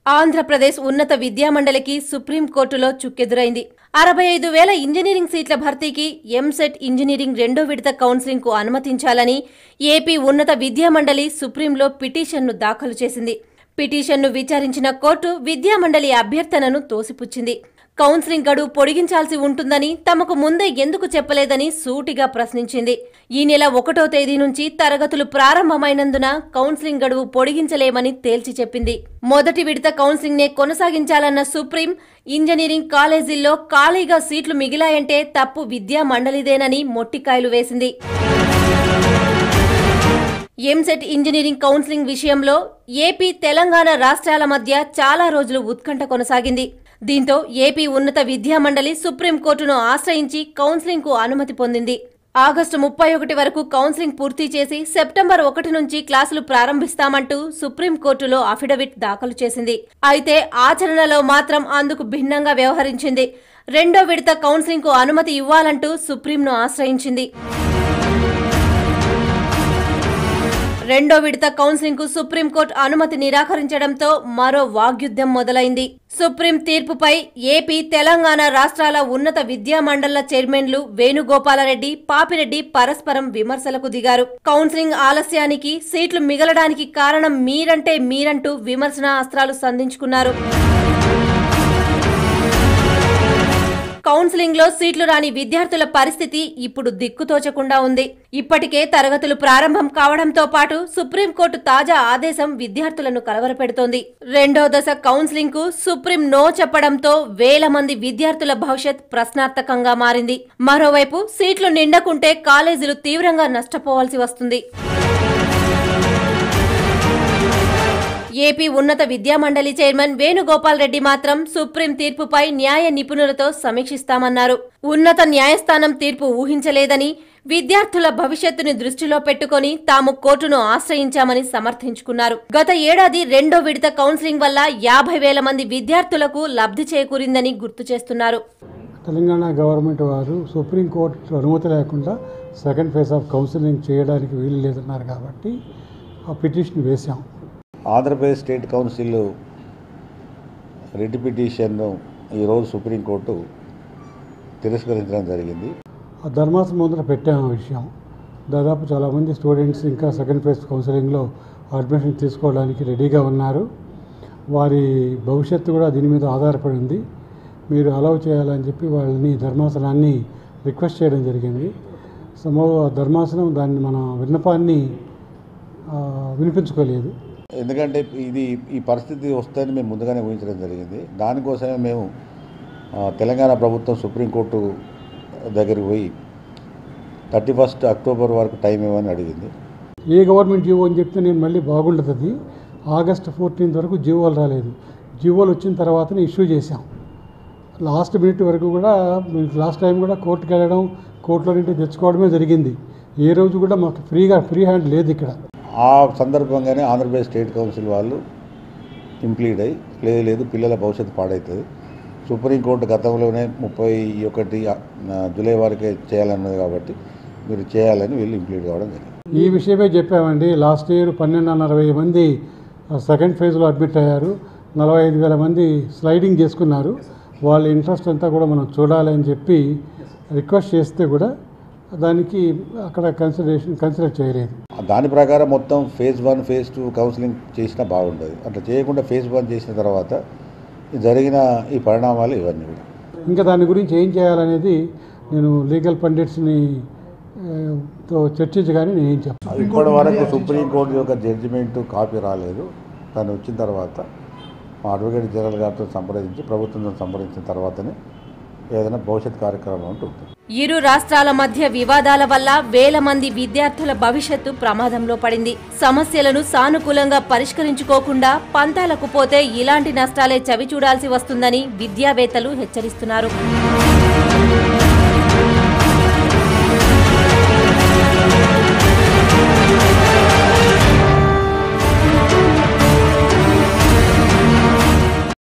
ఆంధ్రప్రదేశ్ ఉన్నత విద్యామండలికి సుప్రీంకోర్టులో చుక్కెదురైంది అరవై ఐదు వేల ఇంజనీరింగ్ సీట్ల భర్తీకి ఎంసెట్ ఇంజనీరింగ్ రెండో విడత కౌన్సిలింగ్ కు అనుమతించాలని ఏపీ ఉన్నత విద్యామండలి సుప్రీంలో పిటిషన్ను దాఖలు చేసింది పిటిషన్ను విచారించిన కోర్టు విద్యామండలి అభ్యర్థనను తోసిపుచ్చింది కౌన్సిలింగ్ గడువు పొడిగించాల్సి ఉంటుందని తమకు ముందే ఎందుకు చెప్పలేదని సూటిగా ప్రశ్నించింది ఈ నెల ఒకటో తేదీ నుంచి తరగతులు ప్రారంభమైనందున కౌన్సిలింగ్ గడువు పొడిగించలేమని తేల్చి చెప్పింది మొదటి విడత కౌన్సిలింగ్ నే కొనసాగించాలన్న సుప్రీం ఇంజనీరింగ్ కాలేజీల్లో ఖాళీగా సీట్లు మిగిలాయంటే తప్పు విద్యా మండలిదేనని మొట్టికాయలు వేసింది ఎంసెట్ ఇంజనీరింగ్ కౌన్సిలింగ్ విషయంలో ఏపీ తెలంగాణ రాష్ట్రాల మధ్య చాలా రోజులు ఉత్కంఠ కొనసాగింది దీంతో ఏపీ ఉన్నత విద్యామండలి సుప్రీంకోర్టును ఆశ్రయించి కౌన్సిలింగ్ కు అనుమతి పొందింది ఆగస్టు ముప్పై ఒకటి వరకు కౌన్సిలింగ్ పూర్తి చేసి సెప్టెంబర్ ఒకటి నుంచి క్లాసులు ప్రారంభిస్తామంటూ సుప్రీంకోర్టులో అఫిడవిట్ దాఖలు చేసింది అయితే ఆచరణలో మాత్రం అందుకు భిన్నంగా వ్యవహరించింది రెండో విడత కౌన్సిలింగ్ కు అనుమతి ఇవ్వాలంటూ సుప్రీంను ఆశ్రయించింది రెండో విడత కౌన్సిలింగ్ కు సుప్రీంకోర్టు అనుమతి నిరాకరించడంతో మరో వాగ్యుద్ధం మొదలైంది సుప్రీం తీర్పుపై ఏపీ తెలంగాణ రాష్ట్రాల ఉన్నత విద్యా మండళ్ల చైర్మన్లు వేణుగోపాలరెడ్డి పాపిరెడ్డి పరస్పరం విమర్శలకు దిగారు కౌన్సిలింగ్ ఆలస్యానికి సీట్లు మిగలడానికి కారణం మీరంటే మీరంటూ విమర్శన అస్త్రాలు సంధించుకున్నారు కౌన్సిలింగ్ లో సీట్లు రాని విద్యార్థుల పరిస్థితి ఇప్పుడు దిక్కుతోచకుండా ఉంది ఇప్పటికే తరగతులు ప్రారంభం కావడంతో పాటు సుప్రీంకోర్టు తాజా ఆదేశం విద్యార్థులను కలవరపెడుతోంది రెండో దశ కౌన్సిలింగ్ కు సుప్రీం నో చెప్పడంతో వేల మంది విద్యార్థుల భవిష్యత్ ప్రశ్నార్థకంగా మారింది మరోవైపు సీట్లు నిండకుంటే కాలేజీలు తీవ్రంగా నష్టపోవాల్సి వస్తుంది ఏపీ ఉన్నత విద్యామండలి చైర్మన్ వేణుగోపాల్ రెడ్డి మాత్రం సుప్రీం తీర్పుపై న్యాయ నిపుణులతో సమీక్షిస్తామన్నారు ఉన్నత న్యాయస్థానం తీర్పు ఊహించలేదని విద్యార్థుల భవిష్యత్తుని దృష్టిలో పెట్టుకుని తాము కోర్టును ఆశ్రయించామని సమర్థించుకున్నారు గత ఏడాది రెండో విడత కౌన్సిలింగ్ వల్ల యాభై వేల మంది విద్యార్థులకు లబ్ధి చేకూరిందని గుర్తు చేస్తున్నారు తెలంగాణ గవర్నమెంట్ వారు సుప్రీంకోర్టు అనుమతి లేకుండా సెకండ్ ఫేజ్ ఆఫ్ కౌన్సిలింగ్ చేయడానికి వీలు లేదన్నారు కాబట్టి ఆ పిటిషన్ వేశాం ఆంధ్రప్రదేశ్ స్టేట్ కౌన్సిల్ రిట్ పిటిషన్ను ఈరోజు సుప్రీంకోర్టు తిరస్కరించడం జరిగింది ఆ ధర్మాసనం ముందర పెట్టాము ఆ విషయం దాదాపు చాలామంది స్టూడెంట్స్ ఇంకా సెకండ్ ఫేజ్ కౌన్సిలింగ్లో అడ్మిషన్ తీసుకోవడానికి రెడీగా ఉన్నారు వారి భవిష్యత్తు కూడా దీని మీద ఆధారపడి ఉంది మీరు అలౌ చేయాలని చెప్పి వాళ్ళని ధర్మాసనాన్ని రిక్వెస్ట్ చేయడం జరిగింది సమో ధర్మాసనం దాన్ని మన విన్నపాన్ని ఆ, వినిపించుకోలేదు ఎందుకంటే ఇది ఈ పరిస్థితి వస్తుందని మేము ముందుగానే ఊహించడం జరిగింది దానికోసమే మేము ఆ, తెలంగాణ ప్రభుత్వం సుప్రీంకోర్టు దగ్గరికి పోయి థర్టీ ఫస్ట్ అక్టోబర్ వరకు టైం ఇవ్వని అడిగింది ఏ గవర్నమెంట్ జీవో అని చెప్తే నేను మళ్ళీ బాగుండదు అది ఆగస్ట్ ఫోర్టీన్త్ వరకు జీవోలు రాలేదు జీవోలు వచ్చిన తర్వాతనే ఇష్యూ చేశాం లాస్ట్ మినిట్ వరకు కూడా లాస్ట్ టైం కూడా కోర్టుకి వెళ్ళడం కోర్టులో నుండి తెచ్చుకోవడమే జరిగింది ఏ రోజు కూడా మాకు ఫ్రీగా ఫ్రీ హ్యాండ్ లేదు ఇక్కడ ఆ సందర్భంగానే ఆంధ్రప్రదేశ్ స్టేట్ కౌన్సిల్ వాళ్ళు ఇంప్లీడ్ అయ్యి లేదు లేదు పిల్లల భవిష్యత్తు పాడవుతుంది సుప్రీంకోర్టు గతంలోనే ముప్పై ఒకటి ఆ, జూలై వరకే చేయాలన్నది కాబట్టి మీరు చేయాలని వీళ్ళు ఇంప్లీడ్ కావడం జరిగింది ఈ విషయమే చెప్పామండి లాస్ట్ ఇయర్ పన్నెండున్నర వెయ్యి మంది సెకండ్ ఫేజ్లో అడ్మిట్ అయ్యారు నలభై ఐదు వేల మంది స్లైడింగ్ చేసుకున్నారు వాళ్ళ ఇంట్రెస్ట్ అంతా కూడా మనం చూడాలని చెప్పి రిక్వెస్ట్ చేస్తే కూడా దానికి అక్కడ కన్సిడరేషన్ కన్సిడర్ చేయలేదు దాని ప్రకారం మొత్తం phase one phase two counselling చేసినా బాగుంటుంది అట్లా చేయకుండా ఫేజ్ వన్ చేసిన తర్వాత ఈ జరిగిన ఈ పరిణామాలు ఇవన్నీ కూడా ఇంకా దాని గురించి ఏం చేయాలనేది నేను లీగల్ పండిట్స్ని ఆ, తో చర్చించగానే నేను ఏం చెప్పాను ఇప్పటి వరకు సుప్రీంకోర్టు యొక్క జడ్జిమెంట్ కాపీ రాలేదు తను వచ్చిన తర్వాత మా అడ్వకేట్ జనరల్ గారితో సంప్రదించి ప్రభుత్వంతో సంప్రదించిన తర్వాతనే ఏదైనా భవిష్యత్ కార్యక్రమం ఉంటుంది ఇరు రాష్ట్రాల మధ్య వివాదాల వల్ల వేల మంది విద్యార్థుల భవిష్యత్తు ప్రమాదంలో పడింది సమస్యలను సానుకూలంగా పరిష్కరించుకోకుండా పంతాలకు పోతే ఇలాంటి నష్టాలే చవిచూడాల్సి వస్తుందని విద్యావేత్తలు హెచ్చరిస్తున్నారు